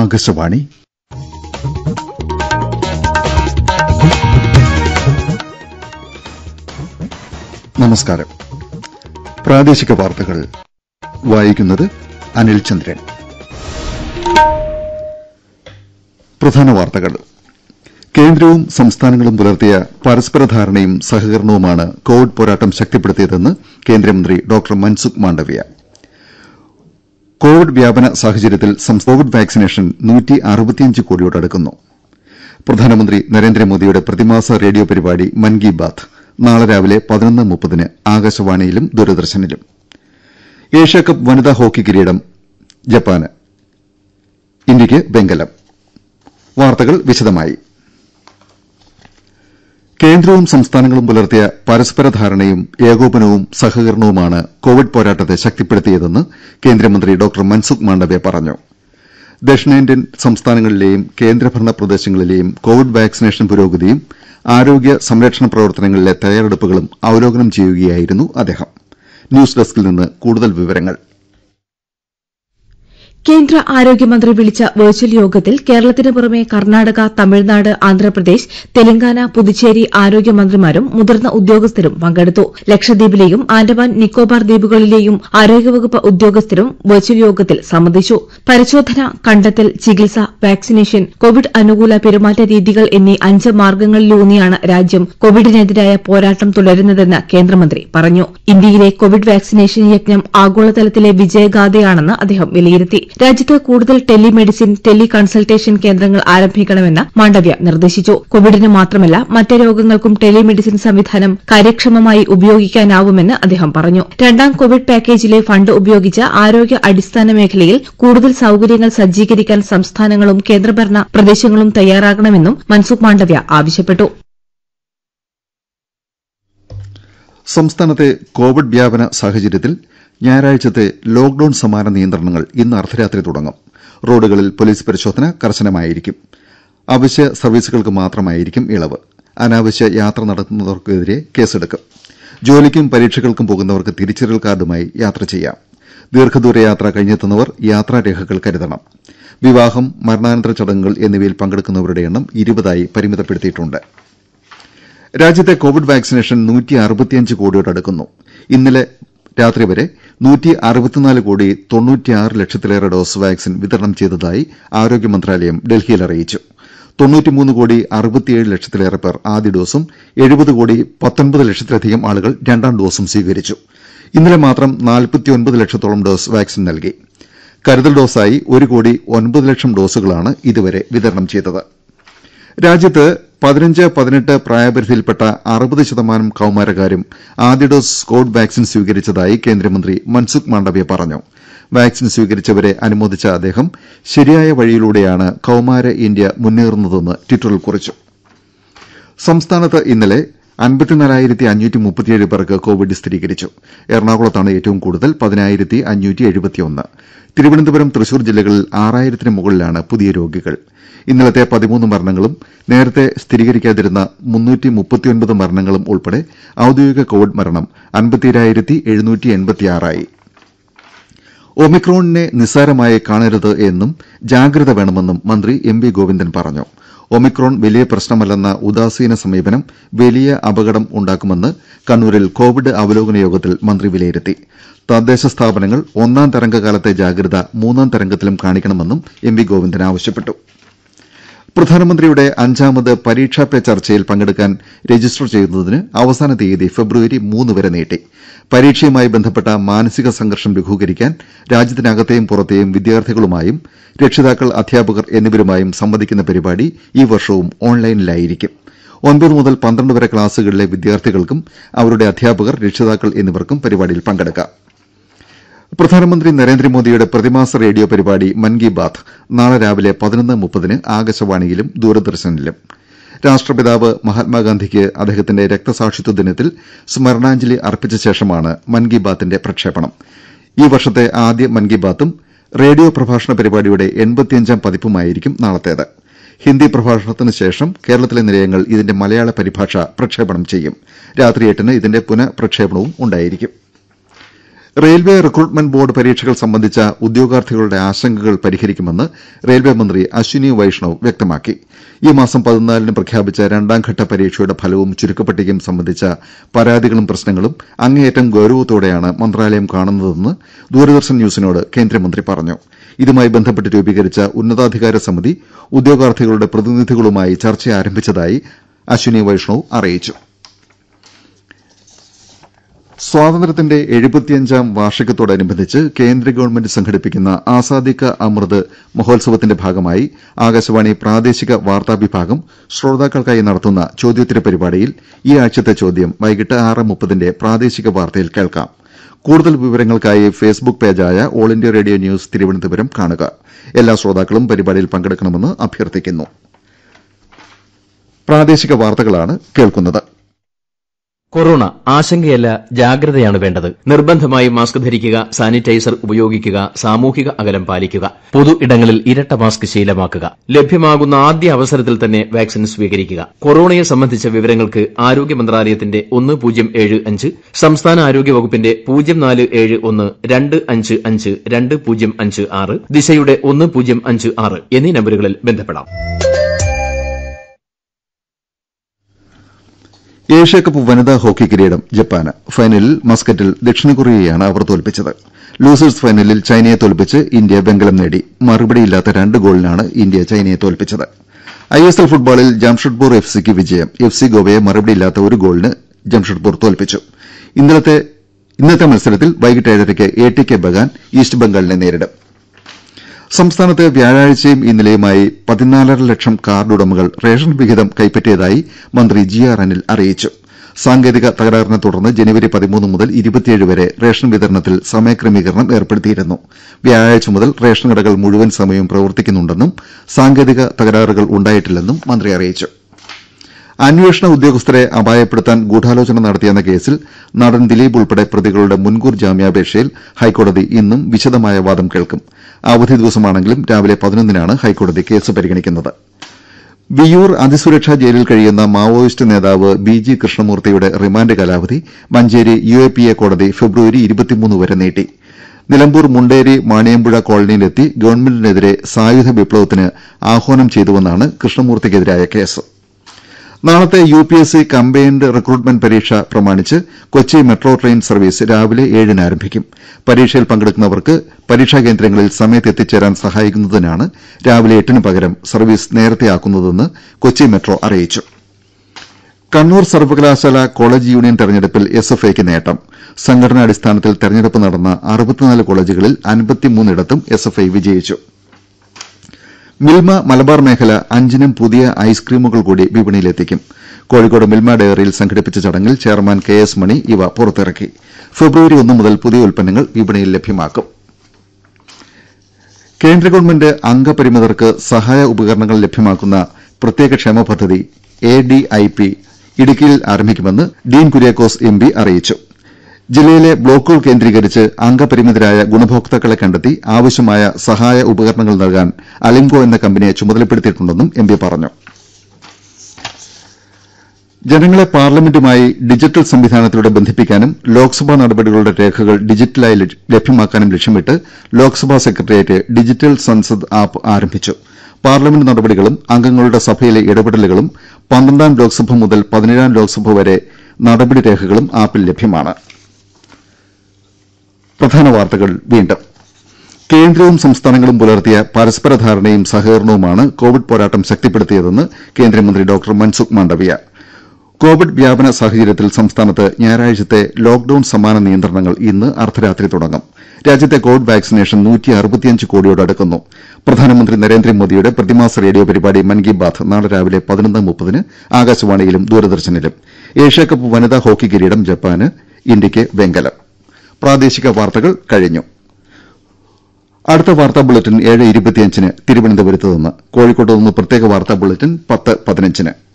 ആകാശവാണി നമസ്കാരം പ്രാദേശിക വാർത്തകൾ വായിക്കുന്നത് അനിൽ ചന്ദ്രൻ പ്രധാന വാർത്തകൾ കേന്ദ്രവും സംസ്ഥാനങ്ങളും പുലർത്തിയ പരസ്പര ധാരണയും സഹകരണവുമാണ് കോവിഡ് പോരാട്ടം ശക്തിപ്പെടുത്തിയതെന്ന് കേന്ദ്രമന്ത്രി ഡോക്ടർ മൻസുഖ് മാണ്ഡവ്യ കോവിഡ് വ്യാപന സാഹചര്യത്തിൽ കോവിഡ് വാക്സിനേഷൻ കോടിയോടടുക്കുന്നു പ്രധാനമന്ത്രി നരേന്ദ്രമോദിയുടെ പ്രതിമാസ റേഡിയോ പരിപാടി മൻ കി ബാത് നാളെ രാവിലെ പതിനൊന്ന് മുപ്പതിന് ആകാശവാണിയിലും ദൂരദർശനിലും ഏഷ്യാകപ്പ് വനിതാ ഹോക്കി കിരീടം ജപ്പാന് ഇന്ത്യയ്ക്ക് വെങ്കലം വാർത്തകൾ വിശദമായി കേന്ദ്രവും സംസ്ഥാനങ്ങളും പുലർത്തിയ പരസ്പര ധാരണയും ഏകോപനവും സഹകരണവുമാണ് കോവിഡ് പോരാട്ടത്തെ ശക്തിപ്പെടുത്തിയതെന്ന് കേന്ദ്രമന്ത്രി ഡോക്ടർ മൻസുഖ് മാണ്ഡവ്യ പറഞ്ഞു ദക്ഷിണേന്ത്യൻ സംസ്ഥാനങ്ങളിലെയും കേന്ദ്രഭരണ പ്രദേശങ്ങളിലെയും കോവിഡ് വാക്സിനേഷൻ പുരോഗതിയും ആരോഗ്യ സംരക്ഷണ പ്രവർത്തനങ്ങളിലെ തയ്യാറെടുപ്പുകളും അവലോകനം ചെയ്യുകയായിരുന്നു അദ്ദേഹം ന്യൂസ് ഡെസ്കിൽ നിന്ന് കൂടുതൽ വിവരങ്ങൾ കേന്ദ്ര ആരോഗ്യമന്ത്രി വിളിച്ച വെർച്വൽ യോഗത്തിൽ കേരളത്തിന് പുറമെ കർണാടക തമിഴ്നാട് ആന്ധ്രാപ്രദേശ് തെലങ്കാന പുതുച്ചേരി ആരോഗ്യമന്ത്രിമാരും മുതിർന്ന ഉദ്യോഗസ്ഥരും പങ്കെടുത്തു ലക്ഷദ്വീപിലെയും ആൻഡമാൻ നിക്കോബാർ ദ്വീപുകളിലെയും ആരോഗ്യവകുപ്പ് ഉദ്യോഗസ്ഥരും വെർച്വൽ യോഗത്തിൽ സംബന്ധിച്ചു പരിശോധന കണ്ടെത്തൽ ചികിത്സ വാക്സിനേഷൻ കോവിഡ് അനുകൂല പെരുമാറ്റ രീതികൾ എന്നീ അഞ്ച് മാർഗ്ഗങ്ങളിലൂന്നിയാണ് രാജ്യം കോവിഡിനെതിരായ പോരാട്ടം തുടരുന്നതെന്ന് കേന്ദ്രമന്ത്രി പറഞ്ഞു ഇന്ത്യയിലെ കോവിഡ് വാക്സിനേഷൻ യജ്ഞം ആഗോളതലത്തിലെ വിജയഗാഥയാണെന്ന് അദ്ദേഹം വിലയിരുത്തി രാജ്യത്ത് കൂടുതൽ ടെലിമെഡിസിൻ ടെലി കൺസൾട്ടേഷൻ കേന്ദ്രങ്ങൾ ആരംഭിക്കണമെന്ന് മാണ്ഡവ്യ നിർദ്ദേശിച്ചു കോവിഡിന് മാത്രമല്ല മറ്റ് രോഗങ്ങൾക്കും ടെലിമെഡിസിൻ സംവിധാനം കാര്യക്ഷമമായി ഉപയോഗിക്കാനാവുമെന്ന് അദ്ദേഹം പറഞ്ഞു രണ്ടാം കോവിഡ് പാക്കേജിലെ ഫണ്ട് ഉപയോഗിച്ച് ആരോഗ്യ അടിസ്ഥാന മേഖലയിൽ കൂടുതൽ സൌകര്യങ്ങൾ സജ്ജീകരിക്കാൻ സംസ്ഥാനങ്ങളും കേന്ദ്രഭരണ പ്രദേശങ്ങളും തയ്യാറാകണമെന്നും മൻസുഖ് മാണ്ഡവ്യ ആവശ്യപ്പെട്ടു സംസ്ഥാനത്തെ കോവിഡ് വ്യാപന സാഹചര്യത്തിൽ ഞായറാഴ്ചത്തെ ലോക്ഡൌൺ സമാന നിയന്ത്രണങ്ങൾ ഇന്ന് അർദ്ധരാത്രി തുടങ്ങും റോഡുകളിൽ പോലീസ് പരിശോധന കർശനമായിരിക്കും അവശ്യ സർവീസുകൾക്ക് മാത്രമായിരിക്കും ഇളവ് അനാവശ്യ യാത്ര നടത്തുന്നവർക്കെതിരെ കേസെടുക്കും ജോലിക്കും പരീക്ഷകൾക്കും പോകുന്നവർക്ക് തിരിച്ചറിയൽ കാർഡുമായി യാത്ര ചെയ്യാം ദീർഘദൂര യാത്ര കഴിഞ്ഞെത്തുന്നവർ യാത്രാരേഖകൾ കരുതണം വിവാഹം മരണാനന്തര ചടങ്ങുകൾ എന്നിവയിൽ പങ്കെടുക്കുന്നവരുടെ എണ്ണം ഇരുപതായി പരിമിതപ്പെടുത്തിയിട്ടുണ്ട് രാജ്യത്തെ കോവിഡ് വാക്സിനേഷൻ കോടിയോടടുക്കുന്നു ഇന്നലെ രാത്രി വരെ കോടി തൊണ്ണൂറ്റിയാറ് ലക്ഷത്തിലേറെ ഡോസ് വാക്സിൻ വിതരണം ചെയ്തതായി ആരോഗ്യ മന്ത്രാലയം ഡൽഹിയിൽ അറിയിച്ചു തൊണ്ണൂറ്റിമൂന്ന് കോടി അറുപത്തിയേഴ് ലക്ഷത്തിലേറെ പേർ ആദ്യ ഡോസും എഴുപത് കോടി പത്തൊൻപത് ലക്ഷത്തിലധികം ആളുകൾ രണ്ടാം ഡോസും സ്വീകരിച്ചു ഇന്നലെ മാത്രം നാൽപ്പത്തിയൊൻപത് ലക്ഷത്തോളം ഡോസ് വാക്സിൻ നൽകി കരുതൽ ഡോസായി ഒരു കോടി ഒൻപത് ലക്ഷം ഡോസുകളാണ് ഇതുവരെ വിതരണം ചെയ്തത് രാജ്യത്ത് പതിനഞ്ച് പതിനെട്ട് പ്രായപരിധിയിൽപ്പെട്ട അറുപത് ശതമാനം കൌമാരക്കാരും ആദ്യ ഡോസ് കോവിഡ് വാക്സിൻ സ്വീകരിച്ചതായി കേന്ദ്രമന്ത്രി മൻസുഖ് മാണ്ഡവ്യ പറഞ്ഞു വാക്സിൻ സ്വീകരിച്ചവരെ അനുമോദിച്ച അദ്ദേഹം ശരിയായ വഴിയിലൂടെയാണ് കൌമാര ഇന്ത്യ മുന്നേറുന്നതെന്ന് ട്വിറ്ററിൽ കുറിച്ചു സംസ്ഥാനത്ത് ഇന്നലെ അൻപത്തിനാലായിരത്തി അഞ്ഞൂറ്റി മുപ്പത്തിയേഴ് പേർക്ക് കോവിഡ് സ്ഥിരീകരിച്ചു എറണാകുളത്താണ് ഏറ്റവും കൂടുതൽ പതിനായിരത്തി അഞ്ഞൂറ്റി എഴുപത്തിയൊന്ന് തിരുവനന്തപുരം തൃശൂർ ജില്ലകളിൽ ആറായിരത്തിന് മുകളിലാണ് പുതിയ രോഗികൾ ഇന്നലത്തെ പതിമൂന്ന് മരണങ്ങളും നേരത്തെ സ്ഥിരീകരിക്കാതിരുന്ന മുന്നൂറ്റി മുപ്പത്തിയൊൻപത് മരണങ്ങളും ഉൾപ്പെടെ ഔദ്യോഗിക കോവിഡ് മരണം അൻപത്തിയേഴായിരത്തി എഴുന്നൂറ്റി എൺപത്തിയാറായി ഒമിക്രോണിനെ നിസ്സാരമായി കാണരുത് എന്നും ജാഗ്രത വേണമെന്നും മന്ത്രി എം വി ഗോവിന്ദൻ പറഞ്ഞു ഒമിക്രോൺ വലിയ പ്രശ്നമല്ലെന്ന ഉദാസീന സമീപനം വലിയ അപകടം ഉണ്ടാക്കുമെന്ന് കണ്ണൂരിൽ കോവിഡ് അവലോകന യോഗത്തിൽ മന്ത്രി വിലയിരുത്തി തദ്ദേശ സ്ഥാപനങ്ങൾ ഒന്നാം തരംഗകാലത്തെ ജാഗ്രത മൂന്നാം തരംഗത്തിലും കാണിക്കണമെന്നും എം വി ഗോവിന്ദൻ ആവശ്യപ്പെട്ടു പ്രധാനമന്ത്രിയുടെ അഞ്ചാമത് പരീക്ഷാ പേ ചർച്ചയിൽ പങ്കെടുക്കാൻ രജിസ്റ്റർ ചെയ്യുന്നതിന് അവസാന തീയതി ഫെബ്രുവരി മൂന്ന് വരെ നീട്ടി പരീക്ഷയുമായി ബന്ധപ്പെട്ട മാനസിക സംഘർഷം ലഘൂകരിക്കാൻ രാജ്യത്തിനകത്തെയും പുറത്തെയും വിദ്യാർത്ഥികളുമായും രക്ഷിതാക്കൾ അധ്യാപകർ എന്നിവരുമായും സംവദിക്കുന്ന പരിപാടി ഈ വർഷവും ഓൺലൈനിലായിരിക്കും ഒൻപത് മുതൽ പന്ത്രണ്ട് വരെ ക്ലാസുകളിലെ വിദ്യാർത്ഥികൾക്കും അവരുടെ അധ്യാപകർ രക്ഷിതാക്കൾ എന്നിവർക്കും പരിപാടിയിൽ പങ്കെടുക്കാം പ്രധാനമന്ത്രി നരേന്ദ്രമോദിയുടെ പ്രതിമാസ റേഡിയോ പരിപാടി മൻ കി ബാത് നാളെ രാവിലെ പതിനൊന്ന് മുപ്പതിന് ആകാശവാണിയിലും ദൂരദർശനിലും രാഷ്ട്രപിതാവ് മഹാത്മാഗാന്ധിക്ക് അദ്ദേഹത്തിന്റെ രക്തസാക്ഷിത്വ ദിനത്തിൽ സ്മരണാഞ്ജലി അർപ്പിച്ച ശേഷമാണ് മൻ കി ബാത്തിന്റെ പ്രക്ഷേപണം ഈ വർഷത്തെ ആദ്യ മൻ കി ബാത്തും റേഡിയോ പ്രഭാഷണ പരിപാടിയുടെ എൺപത്തിയഞ്ചാം പതിപ്പുമായിരിക്കും നാളത്തേത് ഹിന്ദി പ്രഭാഷണത്തിന് ശേഷം കേരളത്തിലെ നിലയങ്ങൾ ഇതിന്റെ മലയാള പരിഭാഷ പ്രക്ഷേപണം ചെയ്യും രാത്രി എട്ടിന് ഇതിന്റെ പുനഃപ്രക്ഷേപണവും ഉണ്ടായിരിക്കും റെയിൽവേ റിക്രൂട്ട്മെന്റ് ബോർഡ് പരീക്ഷകൾ സംബന്ധിച്ച ഉദ്യോഗാർത്ഥികളുടെ ആശങ്കകൾ പരിഹരിക്കുമെന്ന് റെയിൽവേ മന്ത്രി അശ്വിനി വൈഷ്ണവ് വ്യക്തമാക്കി ഈ മാസം പതിനാലിന് പ്രഖ്യാപിച്ച രണ്ടാംഘട്ട പരീക്ഷയുടെ ഫലവും ചുരുക്കപ്പട്ടികയും സംബന്ധിച്ച പരാതികളും പ്രശ്നങ്ങളും അങ്ങേയറ്റം ഗൌരവത്തോടെയാണ് മന്ത്രാലയം കാണുന്നതെന്ന് ദൂരദർശൻ ന്യൂസിനോട് കേന്ദ്രമന്ത്രി പറഞ്ഞു ഇതുമായി ബന്ധപ്പെട്ട് രൂപീകരിച്ച ഉന്നതാധികാര സമിതി ഉദ്യോഗാർത്ഥികളുടെ പ്രതിനിധികളുമായി ചർച്ച ആരംഭിച്ചതായി അശ്വിനി വൈഷ്ണവ് അറിയിച്ചു സ്വാതന്ത്ര്യത്തിന്റെ എഴുപത്തിയഞ്ചാം വാർഷികത്തോടനുബന്ധിച്ച് കേന്ദ്ര ഗവൺമെന്റ് സംഘടിപ്പിക്കുന്ന ആസാദി കാ അമൃത് മഹോത്സവത്തിന്റെ ഭാഗമായി ആകാശവാണി പ്രാദേശിക വാർത്താ വിഭാഗം ശ്രോതാക്കൾക്കായി നടത്തുന്ന ചോദ്യോത്തര പരിപാടിയിൽ ഈ ആഴ്ചത്തെ ചോദ്യം വൈകിട്ട് ആറ് മുപ്പതിന്റെ പ്രാദേശിക വാർത്തയിൽ കേൾക്കാം കൂടുതൽ വിവരങ്ങൾക്കായി ഫേസ്ബുക്ക് പേജായ All India Radio News Thiruvananthapuram കാണുക എല്ലാ ശ്രോതാക്കളും പരിപാടിയിൽ പങ്കെടുക്കണമെന്ന് അഭ്യർത്ഥിക്കുന്നു പ്രാദേശിക വാർത്തകളാണ് കേൾക്കുന്നത് കൊറോണ ആശങ്കയല്ല ജാഗ്രതയാണ് വേണ്ടത് നിർബന്ധമായും മാസ്ക് ധരിക്കുക സാനിറ്റൈസർ ഉപയോഗിക്കുക സാമൂഹിക അകലം പാലിക്കുക പൊതു ഇടങ്ങളിൽ ഇരട്ട മാസ്ക് ശീലമാക്കുക ലഭ്യമാകുന്ന ആദ്യ അവസരത്തിൽ തന്നെ വാക്സിൻ സ്വീകരിക്കുക കൊറോണയെ സംബന്ധിച്ച വിവരങ്ങൾക്ക് ആരോഗ്യ മന്ത്രാലയത്തിന്റെ ഒന്ന് പൂജ്യം ഏഴ് അഞ്ച് സംസ്ഥാന ആരോഗ്യ വകുപ്പിന്റെ പൂജ്യം നാല് ഏഴ് ഒന്ന് രണ്ട് അഞ്ച് അഞ്ച് രണ്ട് പൂജ്യം അഞ്ച് ആറ് ദിശയുടെ ഒന്ന് പൂജ്യം അഞ്ച് ആറ് എന്നീ നമ്പറുകളിൽ ബന്ധപ്പെടാം ഏഷ്യാകപ്പ് വനിതാ ഹോക്കി കിരീടം ജപ്പാന് ഫൈനലിൽ മസ്കറ്റിൽ ദക്ഷിണ കൊറിയയെയാണ് അവർ തോൽപ്പിച്ചത് ലൂസേഴ്സ് ഫൈനലിൽ ചൈനയെ തോൽപ്പിച്ച് ഇന്ത്യ വെങ്കലം നേടി മറുപടിയില്ലാത്ത രണ്ട് ഗോളിനാണ് ഇന്ത്യ ചൈനയെ തോൽപ്പിച്ചത് ഐഎസ്എൽ ഫുട്ബോളിൽ ജംഷഡ്പൂർ എഫ് സിക്ക് വിജയം എഫ് സി ഗോവയെ മറുപടിയില്ലാത്ത ഒരു ഗോളിന് ജംഷഡ്പൂർ തോൽപ്പിച്ചു ഇന്നത്തെ മത്സരത്തിൽ വൈകിട്ട് ഏഴരയ്ക്ക് A T K Bagan East ബംഗാളിനെ നേരിടും സംസ്ഥാനത്ത് വ്യാഴാഴ്ചയും ഇന്നലെയുമായി പതിനാലര ലക്ഷം കാർഡ് ഉടമകൾ റേഷൻ വിഹിതം കൈപ്പറ്റിയതായി മന്ത്രി ജി ആർ അനിൽ അറിയിച്ചു സാങ്കേതിക തകരാറിനെ തുടർന്ന് ജനുവരി പതിമൂന്ന് മുതൽ ഇരുപത്തിയേഴ് വരെ റേഷൻ വിതരണത്തിൽ സമയക്രമീകരണം ഏർപ്പെടുത്തിയിരുന്നു വ്യാഴാഴ്ച മുതൽ റേഷൻ കടകൾ മുഴുവൻ സമയവും പ്രവർത്തിക്കുന്നുണ്ടെന്നും സാങ്കേതിക തകരാറുകൾ ഉണ്ടായിട്ടില്ലെന്നും മന്ത്രി അറിയിച്ചു അന്വേഷണ ഉദ്യോഗസ്ഥരെ അപായപ്പെടുത്താൻ ഗൂഢാലോചന നടത്തിയെന്ന കേസിൽ നടൻ ദിലീപ് ഉൾപ്പെടെ പ്രതികളുടെ മുൻകൂർ ജാമ്യാപേക്ഷയിൽ ഹൈക്കോടതി ഇന്നും വിശദമായ വാദം കേൾക്കും അവധി ദിവസമാണെങ്കിലും രാവിലെ പതിനൊന്നിനാണ് ഹൈക്കോടതി കേസ് പരിഗണിക്കുന്നത് വിയൂർ അതിസുരക്ഷാ ജയിലിൽ കഴിയുന്ന മാവോയിസ്റ്റ് നേതാവ് ബി ജി കൃഷ്ണമൂർത്തിയുടെ റിമാൻഡ് കാലാവധി Manjeri U A P A കോടതി ഫെബ്രുവരി വരെ നീട്ടി നിലമ്പൂർ മുണ്ടേരി മാണിയമ്പുഴ കോളനിയിലെത്തി ഗവൺമെന്റിനെതിരെ സായുധ വിപ്ലവത്തിന് ആഹ്വാനം ചെയ്തുവെന്നാണ് കൃഷ്ണമൂർത്തിക്കെതിരായ കേസ് നാളത്തെ U P S C combined recruitment പരീക്ഷ പ്രമാണിച്ച് കൊച്ചി മെട്രോ ട്രെയിൻ സർവീസ് രാവിലെ ഏഴിന് ആരംഭിക്കും പരീക്ഷയിൽ പങ്കെടുക്കുന്നവർക്ക് പരീക്ഷാ കേന്ദ്രങ്ങളിൽ സമയത്ത് എത്തിച്ചേരാൻ സഹായിക്കുന്നതിനാണ് രാവിലെ എട്ടിന് പകരം സർവീസ് നേരത്തെയാക്കുന്നതെന്ന് കൊച്ചി മെട്രോ അറിയിച്ചു കണ്ണൂർ സർവകലാശാല കോളേജ് യൂണിയൻ തെരഞ്ഞെടുപ്പിൽ എസ് എഫ് ഐക്ക് നേട്ടം സംഘടനാടിസ്ഥാനത്തിൽ തെരഞ്ഞെടുപ്പ് നടന്ന അറുപത്തിനാല് കോളേജുകളിൽ അൻപത്തിമൂന്നിടത്തും എസ് എഫ് ഐ വിജയിച്ചു മിൽമ മലബാർ മേഖല അഞ്ചിനും പുതിയ ഐസ്ക്രീമുകൾ കൂടി വിപണിയിലെത്തിക്കും കോഴിക്കോട് മിൽമ ഡയറിയിൽ സംഘടിപ്പിച്ച ചടങ്ങിൽ ചെയർമാൻ കെ എസ് മണി ഇവ പുറത്തിറക്കി ഫെബ്രുവരി ഒന്ന് മുതൽ പുതിയ ഉൽപ്പന്നങ്ങൾ വിപണിയിൽ ലഭ്യമാക്കും കേന്ദ്ര ഗവൺമെന്റ് അംഗപരിമിതർക്ക് സഹായ ഉപകരണങ്ങൾ ലഭ്യമാക്കുന്ന പ്രത്യേക ക്ഷേമ പദ്ധതി എ ഡി ഐ പി ഇടുക്കിയിൽ ആരംഭിക്കുമെന്ന് ഡീൻ കുര്യാക്കോസ് എം പി അറിയിച്ചു ജില്ലയിലെ ബ്ലോക്കുകൾ കേന്ദ്രീകരിച്ച് അംഗപരിമിതരായ ഗുണഭോക്താക്കളെ കണ്ടെത്തി ആവശ്യമായ സഹായ ഉപകരണങ്ങൾ നൽകാൻ അലിംകോ എന്ന കമ്പനിയെ ചുമതലപ്പെടുത്തിയിട്ടുണ്ടെന്നും എം പി പറഞ്ഞു ജനങ്ങളെ പാർലമെന്റുമായി ഡിജിറ്റൽ സംവിധാനത്തിലൂടെ ബന്ധിപ്പിക്കാനും ലോക്സഭാ നടപടികളുടെ രേഖകൾ ഡിജിറ്റലായി ലഭ്യമാക്കാനും ലക്ഷ്യമിട്ട് Lok Sabha secretariat digital Sansad app ആരംഭിച്ചു പാർലമെന്റ് നടപടികളും അംഗങ്ങളുടെ സഭയിലെ ഇടപെടലുകളും പന്ത്രണ്ടാം ലോക്സഭ മുതൽ പതിനേഴാം ലോക്സഭ വരെ നടപടി രേഖകളും ആപ്പിൽ ലഭ്യമാണ് പ്രധാന വാർത്തകൾ വീണ്ടും കേന്ദ്രവും സംസ്ഥാനങ്ങളും പുലർത്തിയ പരസ്പര ധാരണയും സഹകരണവുമാണ് കോവിഡ് പോരാട്ടം ശക്തിപ്പെടുത്തിയതെന്ന് കേന്ദ്രമന്ത്രി ഡോക്ടർ മൻസുഖ് മാണ്ഡവ്യ കോവിഡ് വ്യാപന സാഹചര്യത്തിൽ സംസ്ഥാനത്ത് ഞായറാഴ്ചത്തെ ലോക്ഡൌൺ സമാന നിയന്ത്രണങ്ങൾ ഇന്ന് അർദ്ധരാത്രി തുടങ്ങും രാജ്യത്തെ കോവിഡ് വാക്സിനേഷൻ കോടിയോടടുക്കുന്നു പ്രധാനമന്ത്രി നരേന്ദ്രമോദിയുടെ പ്രതിമാസ റേഡിയോ പരിപാടി മൻ കി ബാത് നാളെ രാവിലെ പതിനൊന്ന് മുപ്പതിന് ആകാശവാണിയിലും ദൂരദർശനിലും ഏഷ്യാകപ്പ് വനിതാ ഹോക്കി കിരീടം ജപ്പാന് ഇന്ത്യയ്ക്ക് വെങ്കലം പ്രാദേശിക വാർത്തകൾ കഴിഞ്ഞു അടുത്ത വാർത്താ ബുള്ളറ്റിൻ ഏഴ് ഇരുപത്തിയഞ്ചിന് തിരുവനന്തപുരത്ത് നിന്ന് കോഴിക്കോട്ട് നിന്ന് പ്രത്യേക വാർത്താ ബുള്ളറ്റിൻ പത്ത് പതിനഞ്ചിന്